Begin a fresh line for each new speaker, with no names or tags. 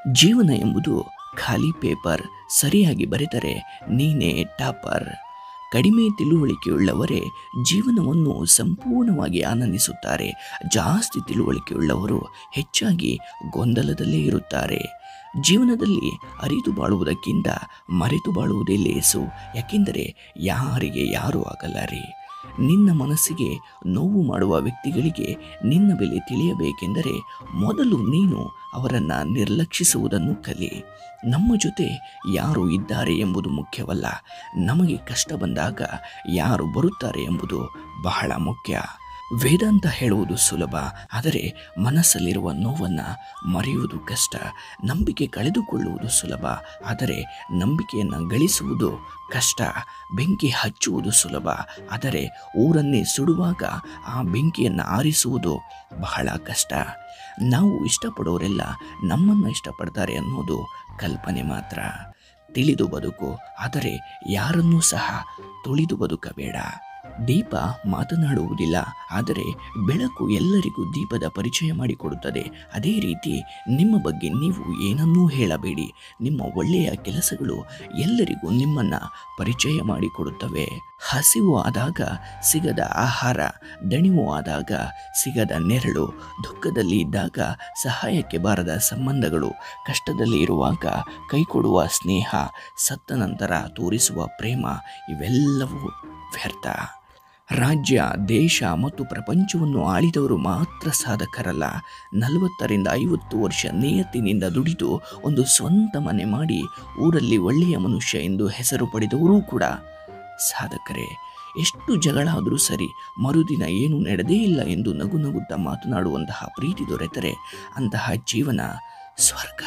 ಜೀವನ ಎಂಬುದು ಖಾಲಿ ಪೇಪರ್ ಸರಿಯಾಗಿ ಬರೆದರೆ ನೀನೇ ಟಾಪರ್ ಕಡಿಮೆ ತಿಳುವಳಿಕೆಯುಳ್ಳವರೇ ಜೀವನವನ್ನು ಸಂಪೂರ್ಣವಾಗಿ ಆನಂದಿಸುತ್ತಾರೆ ಜಾಸ್ತಿ ತಿಳುವಳಿಕೆಯುಳ್ಳವರು ಹೆಚ್ಚಾಗಿ ಗೊಂದಲದಲ್ಲೇ ಇರುತ್ತಾರೆ ಜೀವನದಲ್ಲಿ ಅರಿತು ಬಾಳುವುದಕ್ಕಿಂತ ಮರೆತು ಬಾಳುವುದೇ ಲೇಸು ಯಾಕೆಂದರೆ ಯಾರಿಗೆ ಯಾರೂ ಆಗಲಾರಿ ನಿನ್ನ ಮನಸ್ಸಿಗೆ ನೋವು ಮಾಡುವ ವ್ಯಕ್ತಿಗಳಿಗೆ ನಿನ್ನ ಬೆಲೆ ತಿಳಿಯಬೇಕೆಂದರೆ ಮೊದಲು ನೀನು ಅವರನ್ನು ನಿರ್ಲಕ್ಷಿಸುವುದನ್ನು ಕಲಿ ನಮ್ಮ ಜೊತೆ ಯಾರು ಇದ್ದಾರೆ ಎಂಬುದು ಮುಖ್ಯವಲ್ಲ ನಮಗೆ ಕಷ್ಟ ಬಂದಾಗ ಯಾರು ಬರುತ್ತಾರೆ ಎಂಬುದು ಬಹಳ ಮುಖ್ಯ ವೇದಾಂತ ಹೇಳುವುದು ಸುಲಭ ಆದರೆ ಮನಸ್ಸಲ್ಲಿರುವ ನೋವನ್ನು ಮರೆಯುವುದು ಕಷ್ಟ ನಂಬಿಕೆ ಕಳೆದುಕೊಳ್ಳುವುದು ಸುಲಭ ಆದರೆ ನಂಬಿಕೆಯನ್ನು ಗಳಿಸುವುದು ಕಷ್ಟ ಬೆಂಕಿ ಹಚ್ಚುವುದು ಸುಲಭ ಆದರೆ ಊರನ್ನೇ ಸುಡುವಾಗ ಆ ಬೆಂಕಿಯನ್ನು ಆರಿಸುವುದು ಬಹಳ ಕಷ್ಟ ನಾವು ಇಷ್ಟಪಡೋರೆಲ್ಲ ನಮ್ಮನ್ನು ಇಷ್ಟಪಡ್ತಾರೆ ಅನ್ನೋದು ಕಲ್ಪನೆ ಮಾತ್ರ ತಿಳಿದು ಬದುಕು ಆದರೆ ಯಾರನ್ನೂ ಸಹ ತುಳಿದು ಬದುಕಬೇಡ ದೀಪ ಮಾತನಾಡುವುದಿಲ್ಲ ಆದರೆ ಬೆಳಕು ಎಲ್ಲರಿಗೂ ದೀಪದ ಪರಿಚಯ ಮಾಡಿಕೊಡುತ್ತದೆ ಅದೇ ರೀತಿ ನಿಮ್ಮ ಬಗ್ಗೆ ನೀವು ಏನನ್ನೂ ಹೇಳಬೇಡಿ ನಿಮ್ಮ ಒಳ್ಳೆಯ ಕೆಲಸಗಳು ಎಲ್ಲರಿಗೂ ನಿಮ್ಮನ್ನು ಪರಿಚಯ ಮಾಡಿಕೊಡುತ್ತವೆ ಹಸಿವು ಆದಾಗ ಸಿಗದ ಆಹಾರ ದಣಿವು ಆದಾಗ ಸಿಗದ ನೆರಳು ದುಃಖದಲ್ಲಿ ಇದ್ದಾಗ ಸಹಾಯಕ್ಕೆ ಬಾರದ ಸಂಬಂಧಗಳು ಕಷ್ಟದಲ್ಲಿ ಇರುವಾಗ ಕೈಕೊಡುವ ಸ್ನೇಹ ಸತ್ತ ನಂತರ ತೋರಿಸುವ ಪ್ರೇಮ ಇವೆಲ್ಲವೂ ವ್ಯರ್ಥ ರಾಜ್ಯ ದೇಶ ಮತ್ತು ಪ್ರಪಂಚವನ್ನು ಆಳಿದವರು ಮಾತ್ರ ಸಾಧಕರಲ್ಲ ನಲವತ್ತರಿಂದ ಐವತ್ತು ವರ್ಷ ನಿಯತ್ತಿನಿಂದ ದುಡಿದು ಒಂದು ಸ್ವಂತ ಮನೆ ಮಾಡಿ ಊರಲ್ಲಿ ಒಳ್ಳೆಯ ಮನುಷ್ಯ ಎಂದು ಹೆಸರು ಪಡೆದವರೂ ಕೂಡ ಸಾಧಕರೇ ಎಷ್ಟು ಜಗಳ ಆದರೂ ಸರಿ ಮರುದಿನ ಏನು ನಡೆದೇ ಇಲ್ಲ ಎಂದು ನಗು ನಗುತ್ತಾ ಮಾತನಾಡುವಂತಹ ಪ್ರೀತಿ ದೊರೆತರೆ ಅಂತಹ ಜೀವನ ಸ್ವರ್ಗ